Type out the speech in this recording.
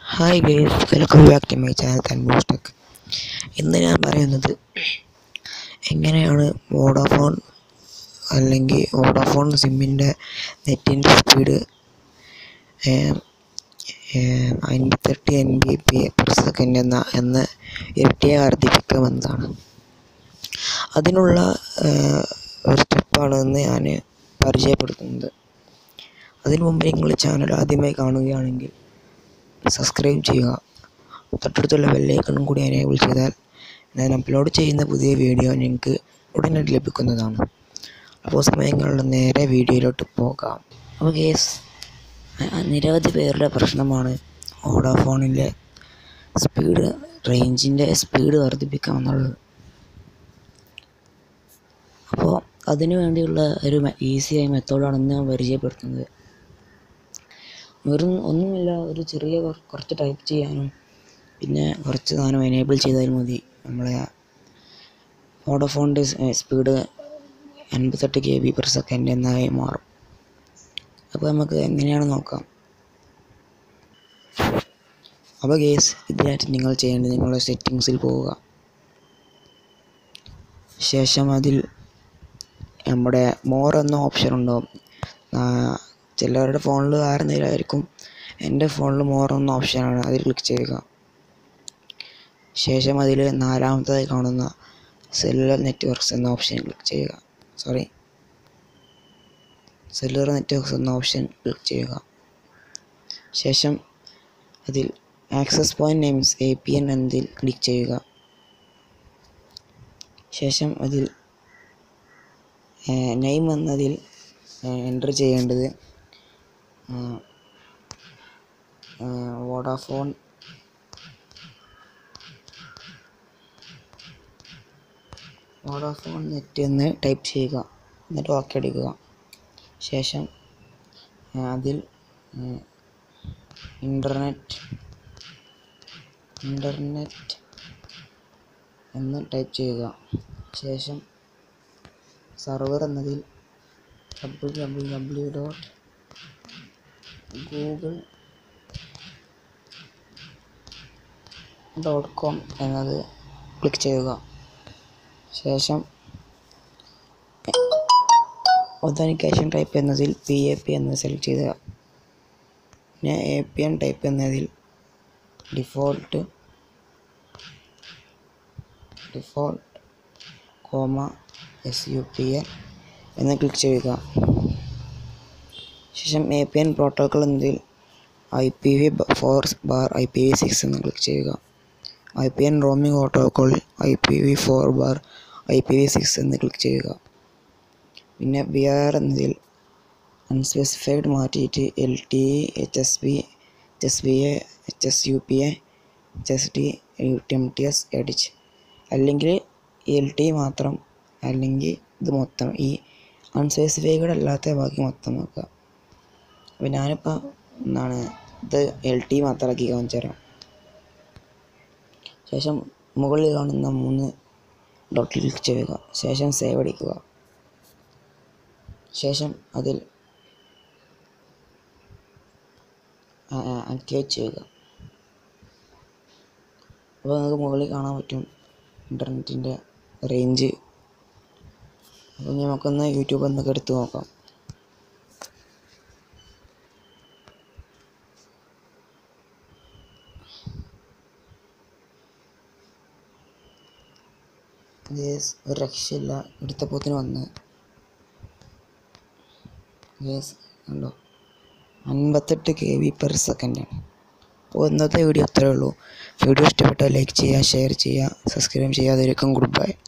hi guys welcome back to my channel Thanmoos tech ഇന്ന് ഞാൻ പറയുന്നത് എങ്ങനെയാണ് വോഡാഫോൺ അല്ലെങ്കിൽ വോഡാഫോൺ സിമ്മിൻ്റെ നെറ്റിൻ്റെ സ്പീഡ് അൻപത്തെട്ട് N B P per second എന്ന എന്ന് ഇരട്ടിയെ വർദ്ധിപ്പിക്കുമെന്നാണ് അതിനുള്ള ഏഹ്, ഒരു സ്റ്റെപ്പാണ് ഇന്ന് ഞാൻ പരിചയപ്പെടുത്തുന്നത് അതിനു മുമ്പ് നിങ്ങൾ ചാനൽ ആദ്യമായി കാണുകയാണെങ്കിൽ സബ്സ്ക്രൈബ് ചെയ്യുക തൊട്ടടുത്തുള്ള ബെല്ലൈക്കണും കൂടി എനേബിൾ ചെയ്താൽ ഞാൻ അപ്ലോഡ് ചെയ്യുന്ന പുതിയ വീഡിയോ നിങ്ങൾക്ക് ഉടനടി ലഭിക്കുന്നതാണ് അപ്പോൾ സമയങ്ങളിൽ നേരെ വീഡിയോയിലോട്ട് പോകാം അപ്പോൾ കേസ് നിരവധി പേരുടെ പ്രശ്നമാണ് വോഡാഫോണിൻ്റെ സ്പീഡ് റേഞ്ചിൻ്റെ സ്പീഡ് വർദ്ധിപ്പിക്കാമെന്നുള്ളത് അപ്പോൾ അതിനു വേണ്ടിയുള്ള ഒരു ഈസിയായ മെത്തേഡാണ് ഇന്ന് ഞാൻ പരിചയപ്പെടുത്തുന്നത് വെറും ഒന്നുമില്ല ഒരു ചെറിയ കുറ- കുറച്ച് ടൈപ്പ് ചെയ്യാനും പിന്നെ കുറച്ച് സാധനം എനേബിൾ ചെയ്താൽ മതി നമ്മളെ വോഡോഫോണിൻ്റെ സ്പീഡ് അൻപത്തെട്ട് കെ ബി പെർ സെക്കൻഡ് എന്നായി മാറും അപ്പോൾ നമുക്ക് എങ്ങനെയാണ് നോക്കാം അപ്പോൾ കേസ് ഇതിനായിട്ട് നിങ്ങൾ ചെയ്യേണ്ടത് നിങ്ങളുടെ സെറ്റിങ്സിൽ പോവുക ശേഷം അതിൽ നമ്മുടെ മോർ എന്ന ഓപ്ഷൻ ഉണ്ടാവും ആ, ചിലവരുടെ ഫോണിൽ ആയിരുന്നില്ലായിരിക്കും എൻ്റെ ഫോണിൽ മോർ എന്ന ഓപ്ഷനാണ് അതിൽ ക്ലിക്ക് ചെയ്യുക ശേഷം അതിൽ നാലാമതായി കാണുന്ന സെല്ലുലർ നെറ്റ്വർക്ക്സ് എന്ന ഓപ്ഷൻ ക്ലിക്ക് ചെയ്യുക സോറി സെല്ലുലർ നെറ്റ്വർക്ക്സ് എന്ന ഓപ്ഷൻ ക്ലിക്ക് ചെയ്യുക ശേഷം അതിൽ access point names A P N എന്നതിൽ ക്ലിക്ക് ചെയ്യുക ശേഷം അതിൽ നെയിം എന്നതിൽ എൻ്റർ ചെയ്യേണ്ടത് വോഡാഫോൺ വോഡാഫോൺ നെറ്റ് എന്ന് ടൈപ്പ് ചെയ്യുക എന്നിട്ട് ഓക്കെ അടിക്കുക ശേഷം ആ, അതിൽ ഇൻ്റർനെറ്റ് ഇൻ്റർനെറ്റ് എന്ന് ടൈപ്പ് ചെയ്യുക ശേഷം സർവർ എന്നതിൽ W W W dot Google dot com എന്നത് ക്ലിക്ക് ചെയ്യുക ശേഷം ഒതനിക്കേഷൻ ടൈപ്പ് എന്നതിൽ പി എ പി എന്ന് സെലക്ട് ചെയ്യുക പിന്നെ എ പി എൻ ടൈപ്പ് എന്നതിൽ default default comma S U P A എന്ന് ക്ലിക്ക് ചെയ്യുക ശേഷം എ പി എൻ പ്രോട്ടോക്കോൾ എന്നതിൽ I P V four bar I P V six എന്ന് ക്ലിക്ക് ചെയ്യുക I P N roaming protocol I P V four bar I P V six എന്ന് click ചെയ്യുക പിന്നെ B R എന്നതിൽ unspecified മാറ്റിയിട്ട് L T H S B H S B A H S U P A H S D M T S എഡിച്ച് അല്ലെങ്കിൽ L T മാത്രം അല്ലെങ്കിൽ ഇത് മൊത്തം ഈ അൺസ്പെസിഫൈഡ് അല്ലാത്ത ബാക്കി മൊത്തം നോക്കുക അപ്പോൾ ഞാനിപ്പോൾ എന്താണ് ഇത് എൽ ടി മാത്രമാക്കി കാണിച്ചു തരാം ശേഷം മുകളിൽ കാണുന്ന മൂന്ന് ഡോട്ടിൽ ക്ലിക്ക് ചെയ്യുക ശേഷം സേവ് അടിക്കുക ശേഷം അതിൽ ആക്ടിവേറ്റ് ചെയ്യുക അപ്പോൾ നിങ്ങൾക്ക് മുകളിൽ കാണാൻ പറ്റും ഇൻ്റർനെറ്റിൻ്റെ റേഞ്ച് അപ്പോൾ ഇനി നമുക്കൊന്ന് യൂട്യൂബ് എന്നൊക്കെ എടുത്ത് നോക്കാം ഗ്യാസ് ഒരു രക്ഷയില്ല എടുത്തപ്പോത്തിന് വന്ന് ഗ്യാസ് ഉണ്ടോ അൻപത്തെട്ട് കെ ബി പെർ സെക്കൻഡാണ് അപ്പോൾ ഇന്നത്തെ വീഡിയോ അത്രേ ഉള്ളൂ വീഡിയോ ഇഷ്ടപ്പെട്ടാൽ ലൈക്ക് ചെയ്യുക ഷെയർ ചെയ്യുക സബ്സ്ക്രൈബ് ചെയ്യാതിരിക്കും ഗുഡ് ബൈ